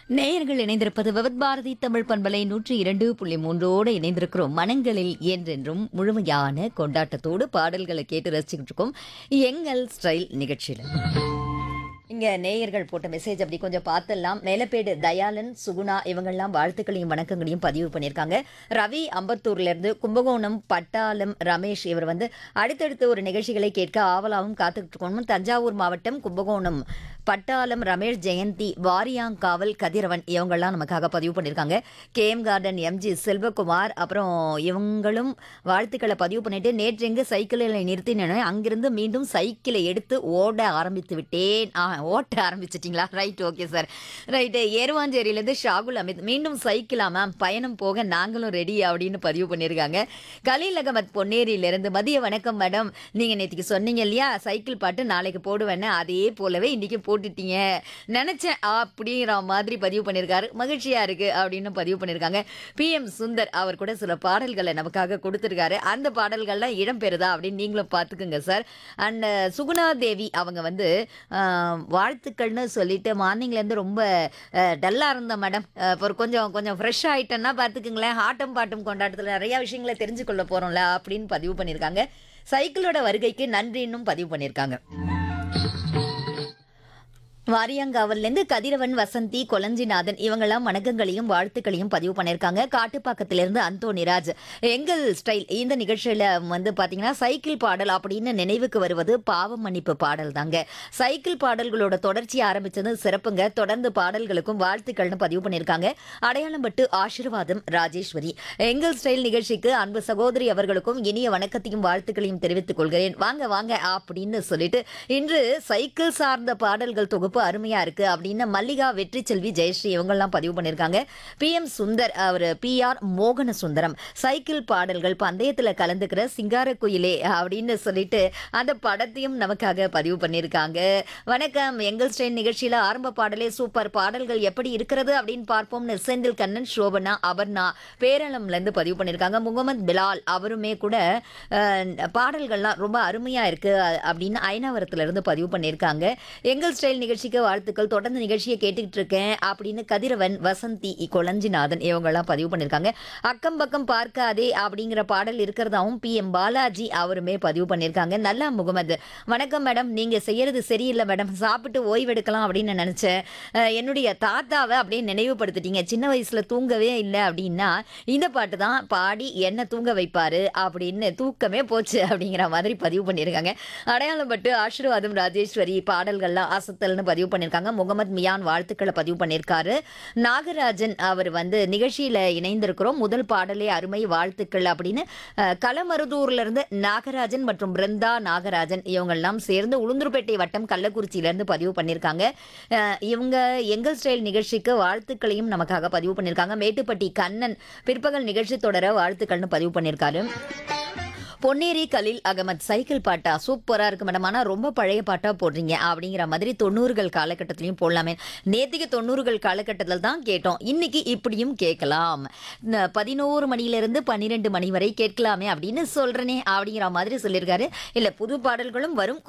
நேயர்கள் இணைந்திருப்பது விவத் பாரதி தமிழ் பண்பலை நூற்றி இரண்டு புள்ளி மூன்றோடு இணைந்திருக்கிறோம் மனங்களில் என்றென்றும் முழுமையான கொண்டாட்டத்தோடு பாடல்களை கேட்டு ரசிச்சுக்கிட்டு இருக்கோம் எங்கள் ஸ்டைல் நிகழ்ச்சியில் இங்க நேயர்கள் போட்ட மெசேஜ் அப்படி கொஞ்சம் பார்த்தலாம் மேலப்பேடு தயாளன் சுகுணா இவங்கெல்லாம் வாழ்த்துக்களையும் வணக்கங்களையும் பதிவு பண்ணியிருக்காங்க ரவி அம்பத்தூர்ல இருந்து கும்பகோணம் பட்டாளம் ரமேஷ் இவர் வந்து அடுத்தடுத்து ஒரு நிகழ்ச்சிகளை கேட்க ஆவலாகவும் காத்துக்கிட்டு இருக்கணும் தஞ்சாவூர் மாவட்டம் கும்பகோணம் பட்டாளம் ரமேஷ் ஜெயந்தி வாரியாங்காவல் கதிரவன் இவங்கெல்லாம் நமக்காக பதிவு பண்ணியிருக்காங்க கேஎம் கார்டன் எம்ஜி செல்வகுமார் அப்புறம் இவங்களும் வாழ்த்துக்களை பதிவு பண்ணிட்டு நேற்று எங்க சைக்கிளில் நிறுத்தினேன் அங்கிருந்து மீண்டும் சைக்கிளை எடுத்து ஓட ஆரம்பித்து விட்டேன் ஆ ஓட்ட ஆரம்பிச்சிட்டிங்களா ரைட் ஓகே சார் ரைட்டு ஏருவாஞ்சேரியிலேருந்து ஷாகுல் அமித் மீண்டும் சைக்கிளா மேம் பயணம் போக நாங்களும் ரெடி அப்படின்னு பதிவு பண்ணியிருக்காங்க கலீல் அகமத் பொன்னேரியிலிருந்து மதிய வணக்கம் மேடம் நீங்கள் நேற்றுக்கு சொன்னீங்க இல்லையா சைக்கிள் பாட்டு நாளைக்கு போடுவேன்னு அதே போலவே இன்னைக்கு போட்டுட்டீங்க நினச்சேன் அப்படிங்கிற மாதிரி பதிவு பண்ணியிருக்காரு மகிழ்ச்சியாக இருக்குது அப்படின்னு பதிவு பண்ணியிருக்காங்க பிஎம் சுந்தர் அவர் கூட சில பாடல்களை நமக்காக கொடுத்துருக்காரு அந்த பாடல்கள்லாம் இடம்பெறுதா அப்படின்னு நீங்களும் பார்த்துக்குங்க சார் அண்ட் சுகுணா தேவி அவங்க வந்து ஆஹ், வாழ்த்துக்கள்னு சொல்லிட்டு மார்னிங்லேருந்து ரொம்ப டல்லாக இருந்தேன் மேடம் இப்போ கொஞ்சம் கொஞ்சம் ஃப்ரெஷ் ஆகிட்டேன்னா பார்த்துக்குங்களேன் ஆட்டம் பாட்டும் கொண்டாட்டத்தில் நிறையா விஷயங்களை தெரிஞ்சுக்கொள்ள போகிறோம்ல அப்படின்னு பதிவு பண்ணியிருக்காங்க சைக்கிளோட வருகைக்கு நன்றின்னும் பதிவு பண்ணியிருக்காங்க வாரியங்காவல்லேருந்து கதிரவன் வசந்தி கொலஞ்சிநாதன் இவங்கெல்லாம் வணக்கங்களையும் வாழ்த்துக்களையும் பதிவு பண்ணியிருக்காங்க காட்டுப்பாக்கத்திலிருந்து அந்தோனிராஜ் எங்கள் ஸ்டைல் இந்த நிகழ்ச்சியில் வந்து பார்த்தீங்கன்னா சைக்கிள் பாடல் அப்படின்னு நினைவுக்கு வருவது பாவம் மன்னிப்பு பாடல் தாங்க சைக்கிள் பாடல்களோட தொடர்ச்சி ஆரம்பிச்சது சிறப்புங்க தொடர்ந்து பாடல்களுக்கும் வாழ்த்துக்கள்னு பதிவு பண்ணியிருக்காங்க அடையாளம் பட்டு ஆசீர்வாதம் ராஜேஸ்வரி எங்கள் ஸ்டைல் நிகழ்ச்சிக்கு அன்பு சகோதரி அவர்களுக்கும் இனிய வணக்கத்தையும் வாழ்த்துக்களையும் தெரிவித்துக் கொள்கிறேன் வாங்க வாங்க அப்படின்னு சொல்லிட்டு இன்று சைக்கிள் சார்ந்த பாடல்கள் தொகுப்பு அருமையா இருக்கு அப்படின்னு மல்லிகா வெற்றி செல்வி ஜெயஸ்ரீ இவங்கெல்லாம் பதிவு பண்ணியிருக்காங்க பி எம் சுந்தர் அவர் பி ஆர் மோகன சுந்தரம் சைக்கிள் பாடல்கள் பந்தயத்துல கலந்துக்கிற சிங்கார குயிலே அப்படின்னு சொல்லிட்டு அந்த படத்தையும் நமக்காக பதிவு பண்ணியிருக்காங்க வணக்கம் எங்கள் ஸ்டைன் நிகழ்ச்சியில ஆரம்ப பாடலே சூப்பர் பாடல்கள் எப்படி இருக்கிறது அப்படின்னு பார்ப்போம்னு செந்தில் கண்ணன் சோபனா அபர்ணா பேரளம்ல இருந்து பதிவு பண்ணியிருக்காங்க முகமது பிலால் அவருமே கூட அஹ், பாடல்கள்லாம் ரொம்ப அருமையா இருக்கு அ- அப்படின்னு ஐநாவரத்துல இருந்து பதிவு பண்ணியிருக்காங்க எங்கள் ஸ்டைல் நிகழ்ச்சிக்கு வாழ்த்துக்கள் தொடர்ந்து நிகழ்ச்சியை கேட்டுக்கிட்டு இருக்கேன் அப்படின்னு கதிரவன் வசந்தி கொளஞ்சிநாதன் இவங்கெல்லாம் பதிவு பண்ணியிருக்காங்க அக்கம் பக்கம் பார்க்காதே அப்படிங்கிற பாடல் இருக்கிறதாவும் பி எம் பாலாஜி அவருமே பதிவு பண்ணியிருக்காங்க நல்லா முகமது வணக்கம் மேடம் நீங்க செய்யறது சரியில்லை மேடம் சாப்பிட்டு ஓய்வெடுக்கலாம் அப்படின்னு நினைச்சேன் அஹ், என்னுடைய தாத்தாவை அப்படியே நினைவுபடுத்திட்டீங்க சின்ன வயசுல தூங்கவே இல்லை அப்படின்னா இந்த பாட்டு தான் பாடி என்ன தூங்க வைப்பாரு அப்படின்னு தூக்கமே போச்சு அப்படிங்கிற மாதிரி பதிவு பண்ணியிருக்காங்க அடையாளம் பட்டு ஆசீர்வாதம் ராஜேஸ்வரி பாடல்கள்லாம் அசத்தல்னு பதிவு பண்ணியிருக்காங்க முகமது மியான் வாழ்த்துக்களை பதிவு பண்ணியிருக்காரு நாகராஜன் அவர் வந்து நிகழ்ச்சியில இணைந்திருக்கிறோம் முதல் பாடலே அருமை வாழ்த்துக்கள் அப்படின்னு அஹ், களமருதூர்ல இருந்து நாகராஜன் மற்றும் பிருந்தா நாகராஜன் இவங்கெல்லாம் சேர்ந்து உளுந்தூர்பேட்டை வட்டம் கள்ளக்குறிச்சியில இருந்து பதிவு பண்ணியிருக்காங்க அஹ், இவங்க எங்கள் ஸ்டைல் நிகழ்ச்சிக்கு வாழ்த்துக்களையும் நமக்காக பதிவு பண்ணியிருக்காங்க மேட்டுப்பட்டி கண்ணன் பிற்பகல் நிகழ்ச்சி தொடர வாழ்த்துக்கள்னு பதிவு பண்ணியிருக்காரு பொன்னேரி கலில் அகமத் சைக்கிள் பாட்டா சூப்பரா இருக்கு மேடம் ஆனா ரொம்ப பழைய பாட்டா போடுறீங்க அப்படிங்கிற மாதிரி தொண்ணூறுகள் காலகட்டத்திலையும் போடலாமே நேத்திக்கு தொண்ணூறுகள் காலகட்டத்தில் தான் கேட்டோம் இன்னைக்கு இப்படியும் கேட்கலாம் ந- பதினோரு மணில இருந்து பன்னிரெண்டு மணி வரை கேட்கலாமே அப்படின்னு சொல்றேனே அப்படிங்கிற மாதிரி சொல்லியிருக்காரு இல்ல புது பாடல்களும் வரும்